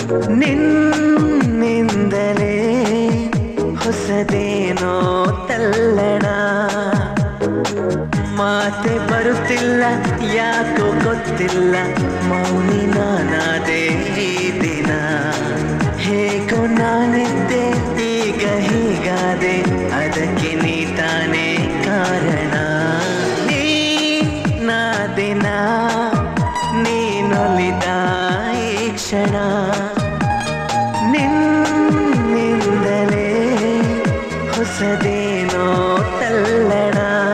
ನಿನ್ನಿಂದಲೇ ಹೊಸದೇನೋ ತಲ್ಲಣ ಮಾತೆ ಬರುತ್ತಿಲ್ಲ ಯಾಕೋ ಗೊತ್ತಿಲ್ಲ ಮೌನಿ ನಾನಾದೇ ಈ ದಿನ ಹೇಗೋ ನಾನಿದ್ದೆ ಈಗ ಹೀಗಾದೆ ಅದಕ್ಕೆ ನೀ ತಾನೇ ಕಾರಣ ನೀ ನಾದಿನ ನೀನೊಲಿದ ಈ ಕ್ಷಣ ನಿನ್ನಿಂದಲೇ ಹೊಸದೇನೋ ತಲ್ಲಣ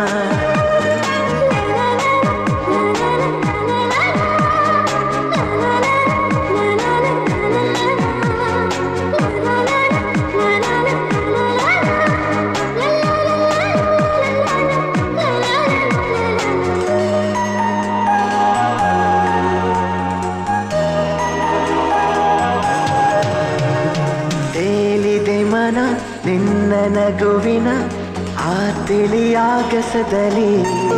ತೇಲಿದೆ ಮನ ನಿನ್ನ ನಗುವಿನ ಆ ತಿಳಿಯಾಗಸದಲ್ಲಿ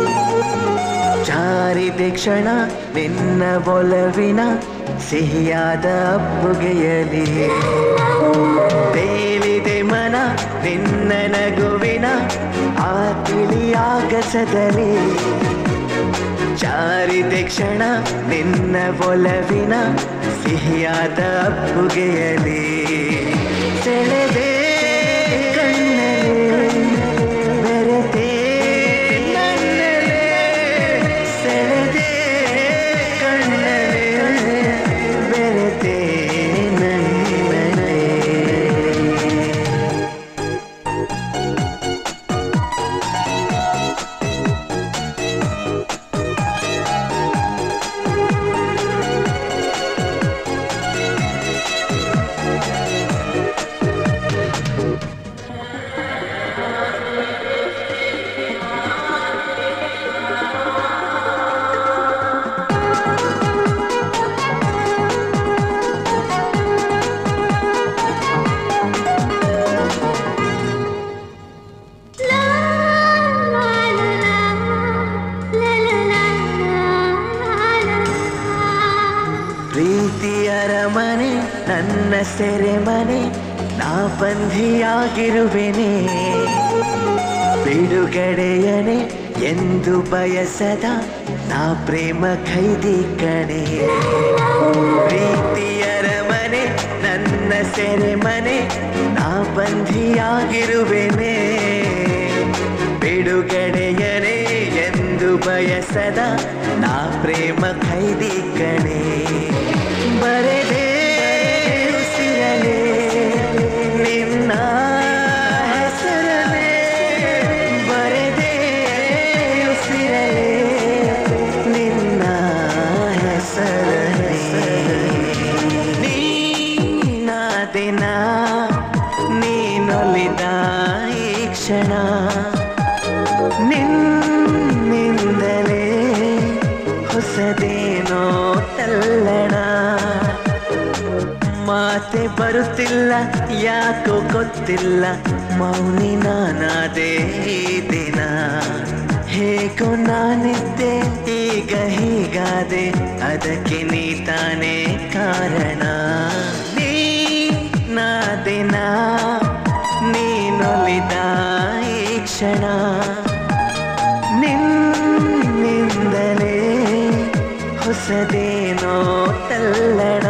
ಜಾರಿದೆ ಕ್ಷಣ ನಿನ್ನ ಒಲವಿನ ಸಿಹಿಯಾದ ಅಪ್ಪುಗೆಯಲಿ ತೇಲಿದೆ ಮನ ನಿನ್ನ ನಗುವಿನ ಆ ತಿಳಿಯಾಗಸದಲ್ಲಿ ಜಾರಿದೆ ಕ್ಷಣ ನಿನ್ನ ಒಲವಿನ ಸಿಹಿಯಾದ ಅಪ್ಪುಗೆಯಲಿ ಸೆಳೆದೆ ಕಣ್ಣಲೆ ಬೆರೆತೆ ನನ್ನಲೆ ಸೆಳೆದೆ ಕಣ್ಣಲೆ ಬೆರೆತೆ ನನ್ನಲೆ ಪ್ರೀತಿಯರ ಮನೆ ನನ್ನ ಸೆರೆಮನೆ ನಾ ಬಂಧಿಯಾಗಿರುವೆನೆ ಬಿಡುಗಡೆಯನೆ ಎಂದು ಬಯಸದ ನಾ ಪ್ರೇಮ ಖೈದಿ ಕಣೆ ಪ್ರೀತಿಯರ ಮನೆ ನನ್ನ ಸೆರೆಮನೆ ನಾ ಬಂಧಿಯಾಗಿರುವೆನೆ ಬಿಡುಗಡೆಯನೆ ಎಂದು ಬಯಸದ ನಾ ಪ್ರೇಮ ಖೈದಿ ಕಣೆ ಬರೆದೆ ಉಸಿರಲೆ ನಿನ್ನ ಹೆಸರಲೆ ಬರೆದೆ ಉಸಿರಲೆ ನಿನ್ನ ಹೆಸರಲೆ ನೀನಾದಿನ ನೀನೊಲಿದ ಈ ಕ್ಷಣ ನಿನ್ನಿಂದಲೇ ಹೊಸದೇನೋ ತಲ್ಲಣ ಮಾತೆ ಬರುತ್ತಿಲ್ಲ ಯಾಕೋ ಗೊತ್ತಿಲ್ಲ ಮೌನಿ ನಾನಾದೇ ಈ ದಿನ ಹೇಗೋ ನಾನಿದ್ದೆ ಈಗ ಹೀಗಾದೆ ಅದಕ್ಕೆ ನೀ ತಾನೇ ಕಾರಣ ನೀ ನಾದಿನ ನೀನೊಲಿದ ಈ ಕ್ಷಣ ನಿನ್ನಿಂದಲೇ ಹೊಸದೇನೋ ತಲ್ಲಣ